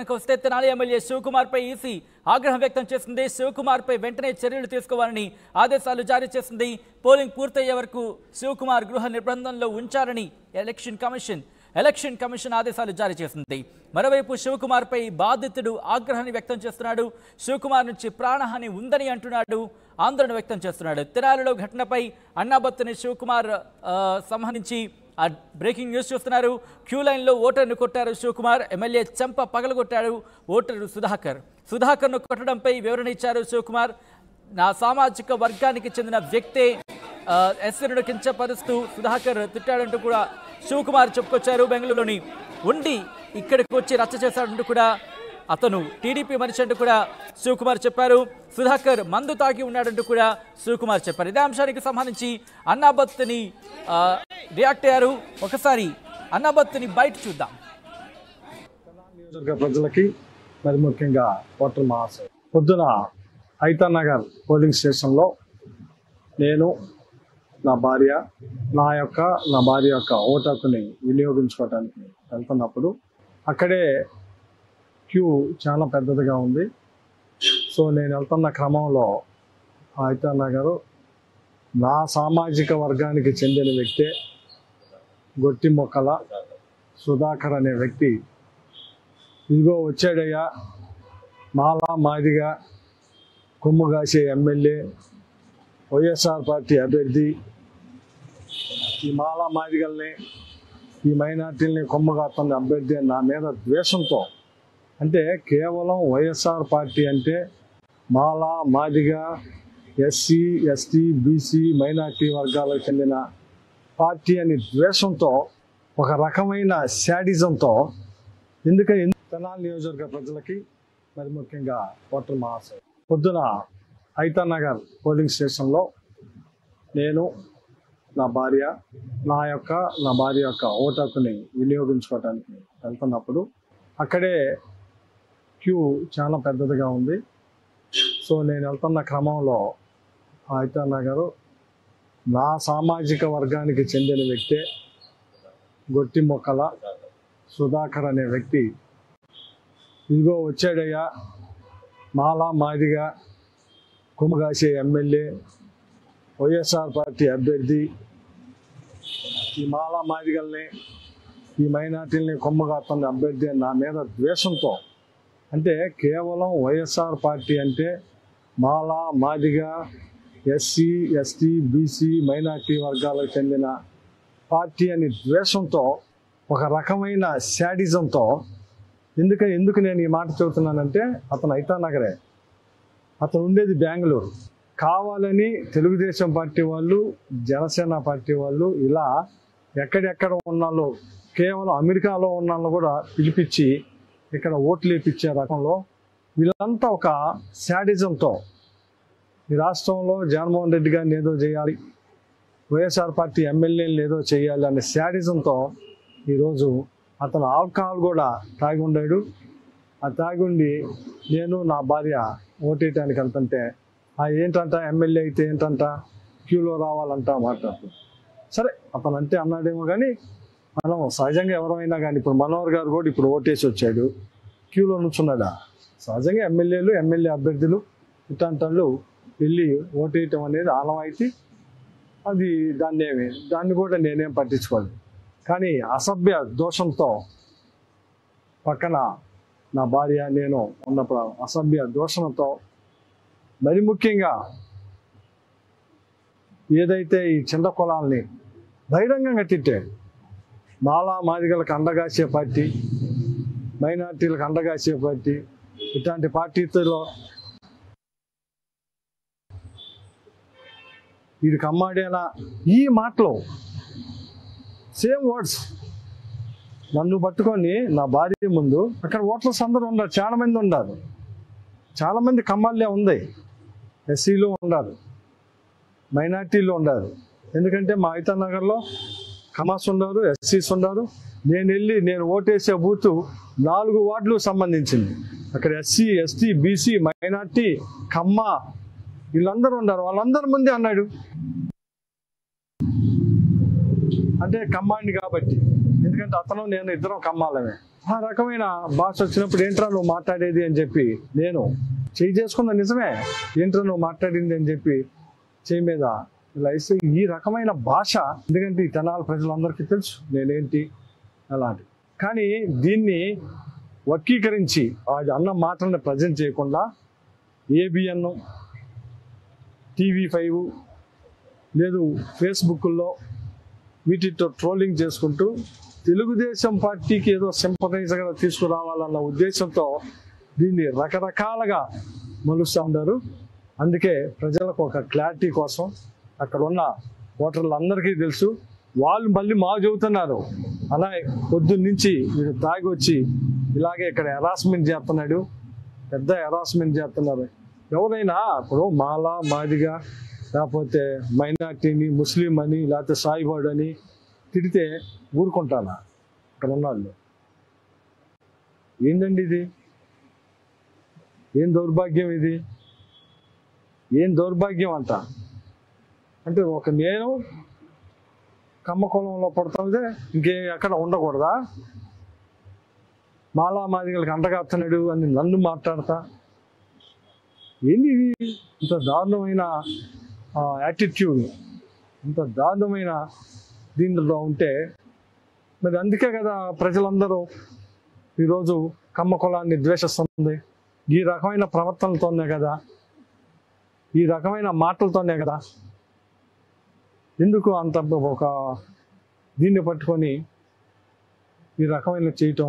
కనుక వస్తే తెనాలి ఎమ్మెల్యే శివకుమార్ పై ఈసీ ఆగ్రహం వ్యక్తం చేసింది శివకుమార్ పై వెంటనే చర్యలు తీసుకోవాలని ఆదేశాలు జారీ చేసింది పోలింగ్ పూర్తయ్యే వరకు శివకుమార్ గృహ నిర్బంధంలో ఉంచాలని ఎలక్షన్ కమిషన్ ఎలక్షన్ కమిషన్ ఆదేశాలు జారీ చేసింది మరోవైపు శివకుమార్ పై బాధితుడు ఆగ్రహాన్ని వ్యక్తం చేస్తున్నాడు శివకుమార్ నుంచి ప్రాణహాని ఉందని అంటున్నాడు ఆందోళన వ్యక్తం చేస్తున్నాడు తెనాలిలో ఘటనపై అన్నాబత్తుని శివకుమార్ ఆ, సంబంధించి ఆ బ్రేకింగ్ న్యూస్ చూస్తున్నారు క్యూ లైన్లో ఓటర్ను కొట్టారు శివకుమార్ ఎమ్మెల్యే చెంప పగలగొట్టాడు ఓటరు సుధాకర్ సుధాకర్ను కొట్టడంపై వివరణ ఇచ్చారు శివకుమార్ నా సామాజిక వర్గానికి చెందిన వ్యక్తే ఆ, ఎస్సీలను కించపరుస్తూ సుధాకర్ తిట్టాడంటూ కూడా శివకుమార్ చెప్పుకొచ్చారు బెంగళూరులోని ఉండి ఇక్కడికి వచ్చి రచ్చ చేశాడంటూ కూడా అతను టీడీపీ మనిషి అంటూ కూడా శివకుమార్ చెప్పారు సుధాకర్ మందు తాగి ఉన్నాడంటూ కూడా శివకుమార్ చెప్పారు ఇదే అంశానికి సంబంధించి అన్నాబత్తుని ఆ, రియాక్ట్ అయ్యారు ఒకసారి అన్నాబత్తుని బయట చూద్దాం నియోజకవర్గ ప్రజలకి మరి ముఖ్యంగా ఓటర్ మహాశయ పొద్దున ఐతా నగర్ పోలింగ్ స్టేషన్లో నేను నా భార్య నా యొక్క నా భార్య యొక్క ఓటు హక్కుని వినియోగించుకోవడానికి వెళ్తున్నప్పుడు అక్కడే క్యూ చాలా పెద్దదిగా ఉంది సో నేను వెళ్తున్న క్రమంలో ఆ ఐతా నగర్ నా సామాజిక వర్గానికి చెందిన వ్యక్తే గొట్టి మొక్కల సుధాకర్ అనే వ్యక్తి ఇదిగో వచ్చాడయ్యా మాలా మాదిగా కొమ్ము కాసే ఎమ్మెల్యే వైఎస్ఆర్ పార్టీ అభ్యర్థి ఈ మాలా మాదిగల్ని ఈ మైనార్టీల్ని కొమ్ము కాస్తున్న అభ్యర్థి అని నా మీద ద్వేషంతో అంటే కేవలం వైఎస్ఆర్ పార్టీ అంటే Mala Madiga SC ST BC minority వర్గాలకు చెందిన పార్టీ అని ద్వేషంతో ఒక రకమైన శాడిజంతో ఎందుకంటే తెనాలి నియోజకవర్గ ప్రజలకి మరి ముఖ్యంగా ఓటర్ మహాశయ పొద్దున ఐతా నగర్ పోలింగ్ స్టేషన్లో నేను నా భార్య నా యొక్క నా భార్య యొక్క ఓటు హక్కుని వినియోగించుకోవడానికి వెళ్తున్నప్పుడు అక్కడే క్యూ చాలా పెద్దదిగా ఉంది సో నేను వెళ్తున్న క్రమంలో ఆ ఐతా నగర్ నా సామాజిక వర్గానికి చెందిన వ్యక్తే గొట్టి మొక్కల సుధాకర్ అనే వ్యక్తి ఇదిగో వచ్చాడయ్యా మాలా మాదిగా కుమ్మగాసే ఎమ్మెల్యే వైఎస్ఆర్ పార్టీ అభ్యర్థి ఈ మాలా మాదిగల్ని ఈ మైనార్టీల్ని కొమ్మగాస్తున్న అభ్యర్థి అని నా మీద ద్వేషంతో అంటే కేవలం వైఎస్ఆర్ పార్టీ అంటే Mala Madiga SC ST BC minority వర్గాలకు చెందిన పార్టీ అని ద్వేషంతో ఒక రకమైన శాడిజంతో ఎందుకు ఎందుకు నేను ఈ మాట చెబుతున్నానంటే అతను ఐతా నగరే అతను ఉండేది బెంగళూరు కావాలని తెలుగుదేశం పార్టీ వాళ్ళు జనసేన పార్టీ వాళ్ళు ఇలా ఎక్కడెక్కడ ఉన్నాలో కేవలం అమెరికాలో ఉన్న వాళ్ళు కూడా పిలిపించి ఇక్కడ ఓట్లు వేయించే రకంలో వీళ్ళంతా ఒక శాడిజంతో ఈ రాష్ట్రంలో జగన్మోహన్ రెడ్డి గారిని ఏదో చేయాలి వైఎస్ఆర్ పార్టీ ఎమ్మెల్యేలు ఏదో చేయాలి అనే శాడిజంతో ఈరోజు అతను ఆల్కహాల్ కూడా తాగి ఉండాడు ఆ తాగి ఉండి నేను నా భార్య ఓటేయటానికి వెళ్తుంటే ఆ ఏంటంట ఎమ్మెల్యే అయితే ఏంటంట క్యూలో రావాలంట మాట్లాడుతూ సరే అతను అంటే అన్నాడేమో కానీ మనం సహజంగా ఎవరైనా కానీ ఇప్పుడు మనోహర్ గారు కూడా ఇప్పుడు ఓటేసి వచ్చాడు క్యూలో నుంచున్నాడా సహజంగా ఎమ్మెల్యేలు ఎమ్మెల్యే అభ్యర్థులు ఇట్లాంటి వాళ్ళు వెళ్ళి ఓటేయటం అనేది ఆనవాయితీ అది దాన్ని ఏమి దాన్ని కూడా నేనేం పట్టించుకోలేదు కానీ అసభ్య దోషంతో పక్కన నా భార్య నేను ఉన్నప్పుడు అసభ్య దోషంతో మరి ముఖ్యంగా ఏదైతే ఈ చిన్న కులాల్ని బహిరంగంగా తిట్టాడు మాలా మాదిగలకు అండగాసే పార్టీ మైనార్టీలకు అండగాసే పార్టీ ఇట్లాంటి పార్టీతో వీడికి అమ్మాడేలా ఈ మాటలు సేమ్ వర్డ్స్ నన్ను పట్టుకొని నా భార్య ముందు అక్కడ ఓట్లర్స్ అందరూ ఉన్నారు చాలా మంది ఉన్నారు చాలా మంది కమ్మాలే ఉంది ఎస్సీలు ఉన్నారు మైనార్టీలు ఉన్నారు ఎందుకంటే మా ఐతా నగర్లో కమాస్ ఉన్నారు ఎస్సీస్ ఉన్నారు నేను వెళ్ళి నేను ఓటేసే బూత్ నాలుగు వార్డులు సంబంధించింది అక్కడ SC ST BC minority Kamma వీళ్ళందరూ ఉన్నారు వాళ్ళందరి ముందే అన్నాడు అంటే కమ్మాండి కాబట్టి ఎందుకంటే అతను నేను ఇద్దరం కమ్మాలమే ఆ రకమైన భాష వచ్చినప్పుడు ఏంట్రా నువ్వు మాట్లాడేది అని చెప్పి నేను చేయి చేసుకున్న నిజమే ఏంట్రా నువ్వు మాట్లాడింది అని చెప్పి చేయి మీద ఇలా వేసి ఈ రకమైన భాష ఎందుకంటే ఈ తెనాల ప్రజలందరికీ తెలుసు నేనేంటి అలాంటి కానీ దీన్ని వర్గీకరించి ఆ అన్న మాటలను ప్రజెంట్ చేయకుండా ఏబిఎన్ టీవీ ఫైవ్ లేదు ఫేస్బుక్లో వీటితో ట్రోలింగ్ చేసుకుంటూ తెలుగుదేశం పార్టీకి ఏదో సింపటైజర్గా తీసుకురావాలన్న ఉద్దేశంతో దీన్ని రకరకాలుగా మలుస్తూ ఉన్నారు అందుకే ప్రజలకు ఒక క్లారిటీ కోసం అక్కడ ఉన్న ఓటర్లందరికీ తెలుసు వాళ్ళు మళ్ళీ మాకు చెబుతున్నారు అలా పొద్దున్న నుంచి వీడు తాగి వచ్చి ఇలాగే ఇక్కడ హెరాస్మెంట్ చేస్తున్నాడు పెద్ద హెరాస్మెంట్ చేస్తున్నారు ఎవరైనా ఇప్పుడు మాల మాదిగా లేకపోతే మైనార్టీని ముస్లిం అని లేకపోతే సాయిబాడు అని తిడితే ఊరుకుంటానా ఇక్కడ ఉన్నాళ్ళు ఏందండి ఇది ఏం దౌర్భాగ్యం ఇది ఏం దౌర్భాగ్యం అంట అంటే ఒక నేను కమ్మ కులంలో పుడుతుంది ఇంకే ఎక్కడ ఉండకూడదా మాలా మాదిగలకు అంటగాస్తున్నాడు అని నన్ను మాట్లాడతా ఏంది ఇది ఇంత దారుణమైన యాటిట్యూడ్ ఇంత దారుణమైన దీనిలో ఉంటే మరి అందుకే కదా ప్రజలందరూ ఈరోజు కమ్మ కులాన్ని ద్వేషిస్తుంది ఈ రకమైన ప్రవర్తనలతోనే కదా ఈ రకమైన మాటలతోనే కదా ఎందుకు అంత ఒక దీన్ని పట్టుకొని ఈ రకమైన చేయటం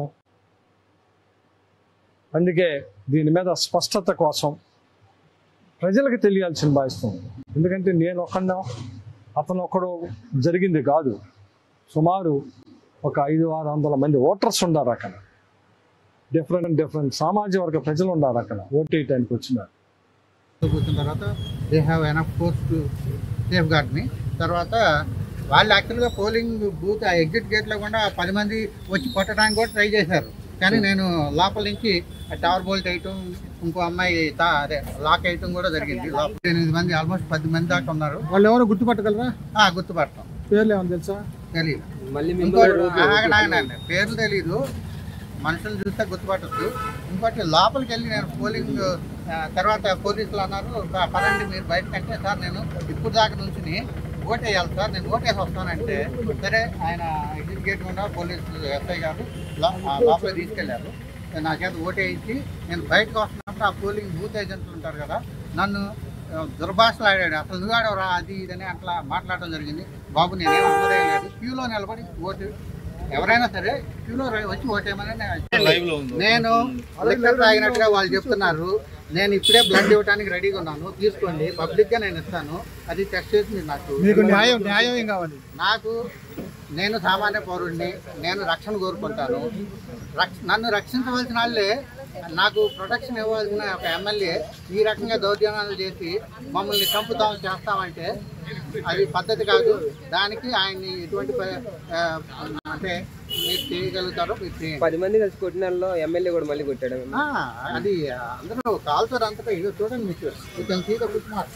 అందుకే దీని మీద స్పష్టత కోసం ప్రజలకు తెలియాల్సిన భావిస్తుంది ఎందుకంటే నేను ఒక్కడో అతను ఒక్కడు జరిగింది కాదు సుమారు ఒక ఐదు ఆరు వందల మంది ఓటర్స్ ఉన్నారు అక్కడ డిఫరెంట్ డిఫరెంట్ సామాజిక వర్గ ప్రజలు ఉన్నారు అక్కడ ఓటేయటానికి వచ్చినారు కూర్చున్న తర్వాత they have enough force to safeguard మీ తర్వాత వాళ్ళు యాక్చువల్గా పోలింగ్ బూత్ ఆ ఎగ్జిట్ గేట్లో కూడా పది మంది వచ్చి కొట్టడానికి కూడా ట్రై చేశారు కానీ నేను లోపల నుంచి ఆ టవర్ బోల్ట్ వేయటం ఇంకో అమ్మాయి తా అదే లాక్ వేయటం కూడా జరిగింది లోపల ఎనిమిది మంది ఆల్మోస్ట్ పది మంది దాకా ఉన్నారు వాళ్ళు ఎవరో గుర్తుపట్టగలరా ఆ, గుర్తుపడతాం పేర్లు ఏమైనా తెలుసా తెలియదు మళ్ళీ ఇంకోటి ఆగండి, ఆగండి, ఆగండి. పేర్లు తెలీదు మనుషులు చూస్తే గుర్తుపట్టచ్చు ఇంకోటి లోపలికి వెళ్ళి నేను పోలింగ్ ఆ, తర్వాత పోలీసులు అన్నారు "ప- పదండి మీరు బయటకంటే సార్ నేను ఇప్పుడు దాకా నుంచి ఓటేయాలి సార్ నేను ఓటేసి వస్తానంటే సరే ఆయన ఎగ్జిట్ గేట్ గుండా పోలీసు ఎస్ఐ గారు లో- ఆ, లోపలికి తీసుకెళ్లారు నా చేత ఓటేయించి నేను బయటకు వస్తున్నప్పుడు ఆ పోలింగ్ బూత్ ఏజెంట్లు ఉంటారు కదా నన్ను ఆ, దుర్భాషలు ఆడాడు అసలు నువ్వు ఆడవరా అది ఇదని అట్లా మాట్లాడడం జరిగింది బాబు నేనేం అమ్మదే లేదు క్యూలో నిలబడి ఓటు ఎవరైనా సరే క్యూలో ర- వచ్చి ఓటేయమని నేను- నేను లిక్కర్ తాగినట్టుగా వాళ్ళు చెప్తున్నారు నేను ఇప్పుడే బ్లడ్ ఇవ్వడానికి రెడీగా ఉన్నాను తీసుకోండి పబ్లిక్ గా నేను ఇస్తాను అది టెస్ట్ చేసి మీరు నాకు మీకు న్యాయం న్యాయం ఏం కావాలి నాకు నేను సామాన్య పౌరుడిని నేను రక్షణ కోరుకుంటాను రక్ష నన్ను రక్షించవలసిన వాళ్ళే నాకు ప్రొటెక్షన్ ఇవ్వాల్సిన ఒక ఎమ్మెల్యే ఈ రకంగా దౌర్జన్యాలు చేసి మమ్మల్ని చంపుతాం చేస్తామంటే అది పద్ధతి కాదు దానికి ఆయన్ని ఎటువంటి ప- ఆ, అంటే మీరు చేయగలుగుతారో మీరు చేయండి పది మంది కలిసి కొట్టిన వాళ్ళలో ఎమ్మెల్యే కూడా మళ్ళీ కొట్టాడు ఆ, అది అందరూ కాల్చారు అంతటా ఇది చూడండి మీకు you can see the good mark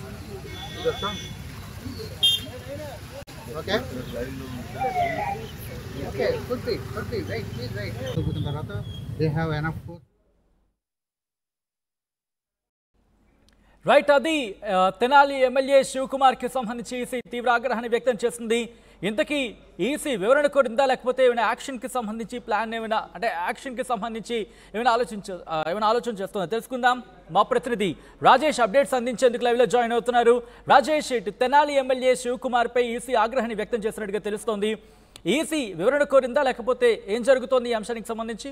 okay okay goodbye goodbye right please right కూర్చున్న తర్వాత they have enough force right అది ఆ, తెనాలి ఎమ్మెల్యే శివకుమార్కి సంబంధించి ఈసీ తీవ్ర ఆగ్రహాన్ని వ్యక్తం చేసింది ఇంతకీ ఈసీ వివరణ కోరిందా లేకపోతే ఏమైనా యాక్షన్కి సంబంధించి ప్లాన్ ఏమైనా అంటే యాక్షన్కి సంబంధించి ఏమైనా ఆలోచించ ఆ, ఏమైనా ఆలోచన చేస్తుందా తెలుసుకుందాం మా ప్రతినిధి రాజేష్ అప్డేట్స్ అందించేందుకు లైవ్లో జాయిన్ అవుతున్నారు రాజేష్ ఇటు తెనాలి ఎమ్మెల్యే శివకుమార్పై ఈసీ ఆగ్రహాన్ని వ్యక్తం చేసినట్టుగా తెలుస్తోంది ఈసీ వివరణ కోరిందా లేకపోతే ఏం జరుగుతోంది ఈ అంశానికి సంబంధించి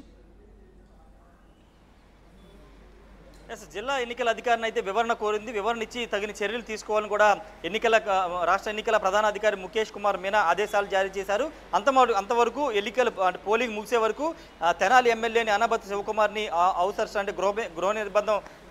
ఎస్ జిల్లా ఎన్నికల అధికారిని అయితే వివరణ కోరింది వివరణ ఇచ్చి తగిన చర్యలు తీసుకోవాలని కూడా ఎన్నికల ఆ, రాష్ట్ర ఎన్నికల ప్రధాన అధికారి ముఖేష్ కుమార్ మీనా ఆదేశాలు జారీ చేశారు అంతమ అంతవరకు ఎన్నికలు అంటే పోలింగ్ ముగిసే వరకు ఆ, తెనాలి ఎమ్మెల్యేని అనబత్ శివకుమార్ని అవసర్స్ అంటే గృహ గృహ నిర్బంధం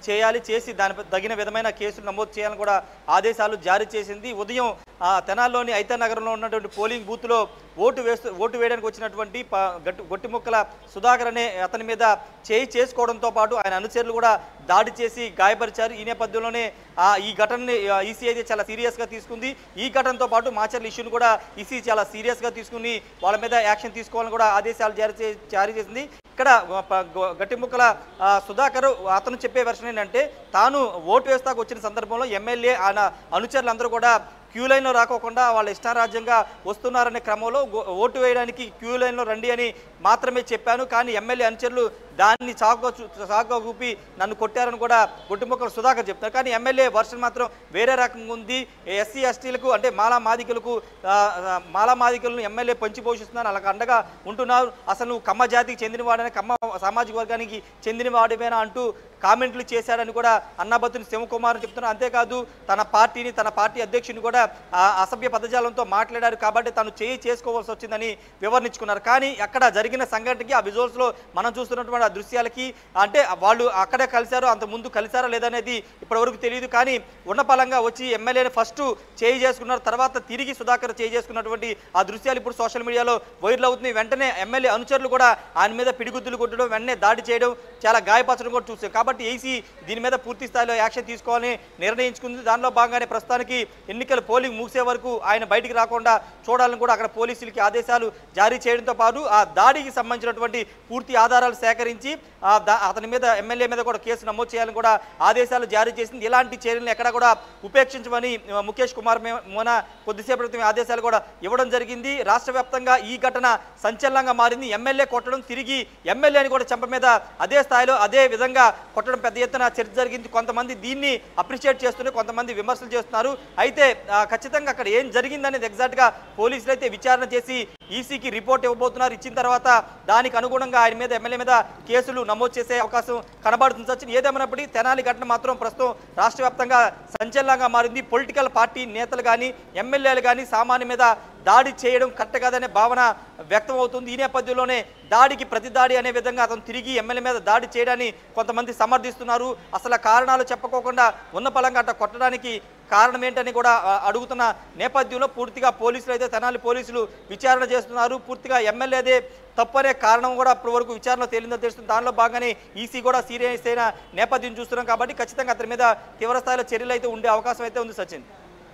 చేయాలి చేసి దానిపై తగిన విధమైన కేసులు నమోదు చేయాలని కూడా ఆదేశాలు జారీ చేసింది ఉదయం ఆ, తెనాల్లోని ఐతా నగరంలో ఉన్నటువంటి పోలింగ్ బూత్లో ఓటు వేస్తూ ఓటు వేయడానికి వచ్చినటువంటి ప- గట్టు గొట్టిముక్కల సుధాకర్ అనే అతని మీద చేయి చేసుకోవడంతో పాటు ఆయన అనుచరులు కూడా దాడి చేసి గాయపరిచారు ఈ నేపథ్యంలోనే ఆ, ఈ ఘటనని ఈసీ అయితే చాలా సీరియస్గా తీసుకుంది ఈ ఘటనతో పాటు మాచర్ల ఇష్యూని కూడా ఈసీ చాలా సీరియస్గా తీసుకుని వాళ్ళ మీద యాక్షన్ తీసుకోవాలని కూడా ఆదేశాలు జారీ చే- జారీ చేసింది ఇక్కడ ప- గ- గట్టిముక్కల ఆ, సుధాకర్ అతను చెప్పే వెర్షన్ ఏంటంటే తాను ఓటు వేస్తాకు వచ్చిన సందర్భంలో ఎమ్మెల్యే ఆయన అనుచరులందరూ కూడా క్యూ లైన్లో రాకోకుండా వాళ్ళ ఇష్టారాజ్యంగా వస్తున్నారనే క్రమంలో గో- ఓటు వేయడానికి క్యూ లైన్లో రండి అని మాత్రమే చెప్పాను కానీ ఎమ్మెల్యే అనుచరులు దాన్ని చాకు చాకుగా చూపి నన్ను కొట్టారని కూడా గుట్టుముక్కలు సుధాకర్ చెప్తారు కానీ ఎమ్మెల్యే వర్షన్ మాత్రం వేరే రకంగా ఉంది ఎస్సీ ఎస్టీలకు అంటే మాలా మాదికలకు ఆ, ఆ, మాలా మాదికలను ఎమ్మెల్యే పంచి పోషిస్తున్నారు అలాగ అండగా ఉంటున్నారు అసలు నువ్వు కమ్మ జాతికి చెందినవాడని కమ్మ సామాజిక వర్గానికి చెందినవాడివేనా అంటూ కామెంట్లు చేశాడని కూడా అన్నాబత్తుని శివకుమార్ చెప్తున్నారు అంతేకాదు తన పార్టీని తన పార్టీ అధ్యక్షుని కూడా ఆ, అసభ్య పదజాలంతో మాట్లాడారు కాబట్టి తను చేయి చేసుకోవాల్సి వచ్చిందని వివరించుకున్నారు కానీ అక్కడ జరిగిన సంఘటనకి ఆ విజువల్స్లో మనం చూస్తున్నటువంటి ఆ దృశ్యాలకి అంటే వాళ్ళు అక్కడే కలిశారో అంత ముందు కలిశారా లేదనేది ఇప్పటివరకు తెలియదు కానీ ఉన్నపలంగా వచ్చి ఎమ్మెల్యేని ఫస్ట్ చేయి చేసుకున్నారు తర్వాత తిరిగి సుధాకర్ చేయి చేసుకున్నటువంటి ఆ దృశ్యాలు ఇప్పుడు సోషల్ మీడియాలో వైరల్ అవుతున్నాయి వెంటనే ఎమ్మెల్యే అనుచరులు కూడా ఆయన మీద పిడిగుద్దులు కొట్టడం వెంటనే దాడి చేయడం చాలా గాయపరచడం కూడా చూసాం కాబట్టి ఏసీ దీని మీద పూర్తి స్థాయిలో యాక్షన్ తీసుకోవాలని నిర్ణయించుకుంది దానిలో భాగంగానే ప్రస్తుతానికి ఎన్నికల పోలింగ్ ముగిసే వరకు ఆయన బయటికి రాకుండా చూడాలని కూడా అక్కడ పోలీసులకి ఆదేశాలు జారీ చేయడంతో పాటు ఆ దాడికి సంబంధించినటువంటి పూర్తి ఆధారాలు సేకరించి ఆ దా- అతని మీద ఎమ్మెల్యే మీద కూడా కేసు నమోదు చేయాలని కూడా ఆదేశాలు జారీ చేసింది ఇలాంటి చర్యలను ఎక్కడ కూడా ఉపేక్షించమని ఆ, ముఖేష్ కుమార్ మే- మొన్న కొద్దిసేపటి క్రితం ఆదేశాలు కూడా ఇవ్వడం జరిగింది రాష్ట్ర వ్యాప్తంగా ఈ ఘటన సంచలనంగా మారింది ఎమ్మెల్యే కొట్టడం తిరిగి ఎమ్మెల్యేని కూడా చెంప మీద అదే స్థాయిలో అదే విధంగా కొట్టడం పెద్ద ఎత్తున చర్చ జరిగింది కొంతమంది దీన్ని అప్రిషియేట్ చేస్తున్నారు కొంతమంది విమర్శలు చేస్తున్నారు అయితే ఆ, ఖచ్చితంగా అక్కడ ఏం జరిగిందనేది ఎగ్జాక్ట్గా పోలీసులు అయితే విచారణ చేసి ఈసీకి రిపోర్ట్ ఇవ్వబోతున్నారు ఇచ్చిన తర్వాత దానికి అనుగుణంగా ఆయన మీద ఎమ్మెల్యే మీద కేసులు నమోదు చేసే అవకాశం కనబడుతుంది సచిన్ ఏదేమైనప్పటికీ తెనాలి ఘటన మాత్రం ప్రస్తుతం రాష్ట్ర వ్యాప్తంగా సంచలనంగా మారింది పొలిటికల్ పార్టీ నేతలు కానీ ఎమ్మెల్యేలు కానీ సామాన్య మీద దాడి చేయడం కరెక్ట్ కాదనే భావన వ్యక్తం అవుతుంది ఈ నేపథ్యంలోనే దాడికి ప్రతి దాడి అనే విధంగా అతను తిరిగి ఎమ్మెల్యే మీద దాడి చేయడాన్ని కొంతమంది సమర్థిస్తున్నారు అసలు ఆ కారణాలు చెప్పుకోకుండా ఉన్న పలంగా అట్ట కొట్టడానికి కారణం ఏంటని కూడా ఆ, అడుగుతున్న నేపథ్యంలో పూర్తిగా పోలీసులు అయితే తెనాలి పోలీసులు విచారణ చేస్తున్నారు పూర్తిగా ఎమ్మెల్యేదే తప్పనే కారణం కూడా ఇప్పటి వరకు విచారణ తేలిందో తెలుస్తుంది దానిలో భాగంగానే ఈసీ కూడా సీరియస్ అయిన నేపథ్యం చూస్తున్నాం కాబట్టి ఖచ్చితంగా అతని మీద తీవ్రస్థాయిలో చర్యలు అయితే ఉండే అవకాశం అయితే ఉంది Sachin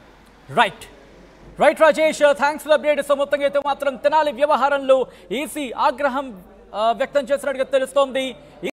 right right Rajesh thanks for update so మొత్తంగా అయితే మాత్రం తెనాలి వ్యవహారంలో ఈసీ ఆగ్రహం ఆ, వ్యక్తం చేసినట్టుగా తెలుస్తోంది